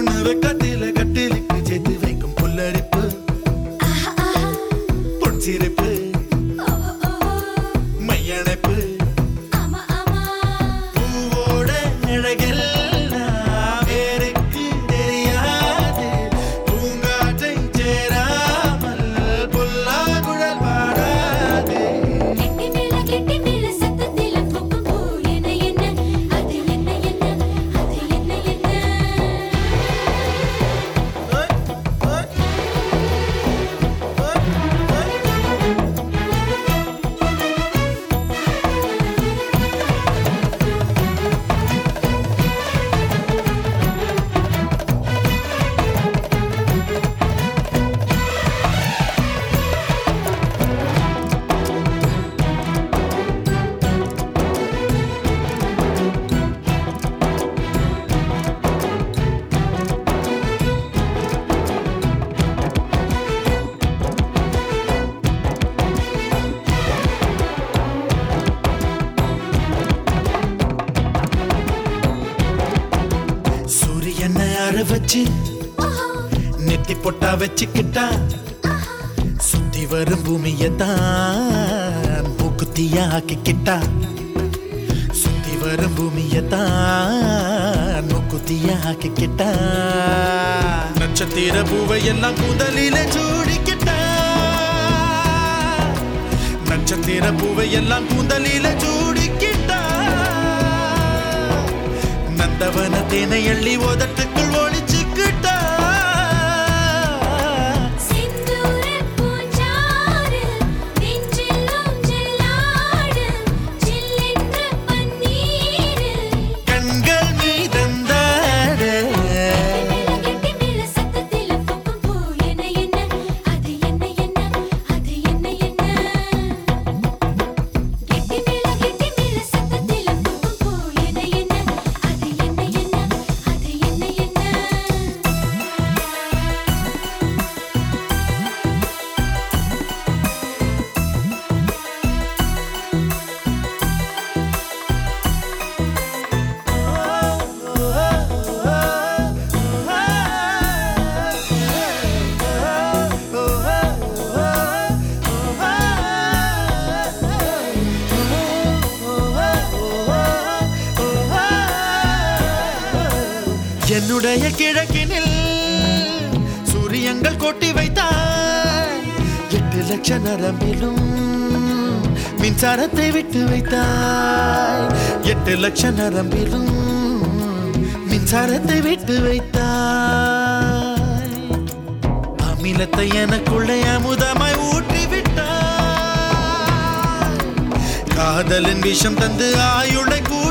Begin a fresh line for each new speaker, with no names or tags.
பொண்ணு வெக்கத்தில கட்டிலுக்கு சேர்த்து வைக்கும் புல்லரிப்பு பொன்சிரிப்பு மையணைப்பு பூவோட அழகெல்லாம் வேருக்கு தெரியாது பூங்காற்றை சேராமல் புல்லாங்குழல் பாடாது
கெட்டி மேல கெட்டி மேல சத்தத்தில பூக்கும் பூ என்ன என்ன அது என்ன என்ன அது என்ன என்ன
சூரியனை அற வச்சு நெத்தி பொட்டா வச்சுக்கிட்டா சுத்தி வரும் பூமியை தான் மூக்குத்தியா ஆக்கிக்கிட்டா சுத்தி வரும் பூமியை தான் மூக்குத்தியா ஆக்கிக்கிட்டா நட்சத்திர பூவை எல்லாம் கூந்தலில சூடிக்கிட்டா நட்சத்திர பூவை எல்லாம் கூந்தலில சூடிக்கிட்டா நந்தவன தேனை எள்ளி உதட்டுக்குள் ஒளிச்சுக்கிட்டா
சிந்தூர பூஞ்சாறு நெஞ்சில் ஊஞ்சலாடு சில்லென்ற பன்னீர்
கண்கள் மீதந்தாட
கெட்டி மேல சத்தத்தில பூக்கும் பூ என்ன என்ன அது என்ன என்ன அது என்ன என்ன கெட்டி மேல கெட்டி மேல சத்தத்தில பூக்கும் பூ என்ன என்ன அது என்ன என்ன அது என்ன என்ன
என்னுடைய கிழக்கினில் சூரியங்கள் கொட்டி வைத்தாய் எட்டு லட்ச நரம்பிலும் மின்சாரத்தை விட்டு வைத்தாய் எட்டு லட்ச நரம்பிலும் மின்சாரத்தை விட்டு வைத்தாய் அமிலத்தை எனக்குள்ளே அமுதமாய் ஊற்றி விட்டாய் காதலின் விஷம் தந்து ஆயுளை கூ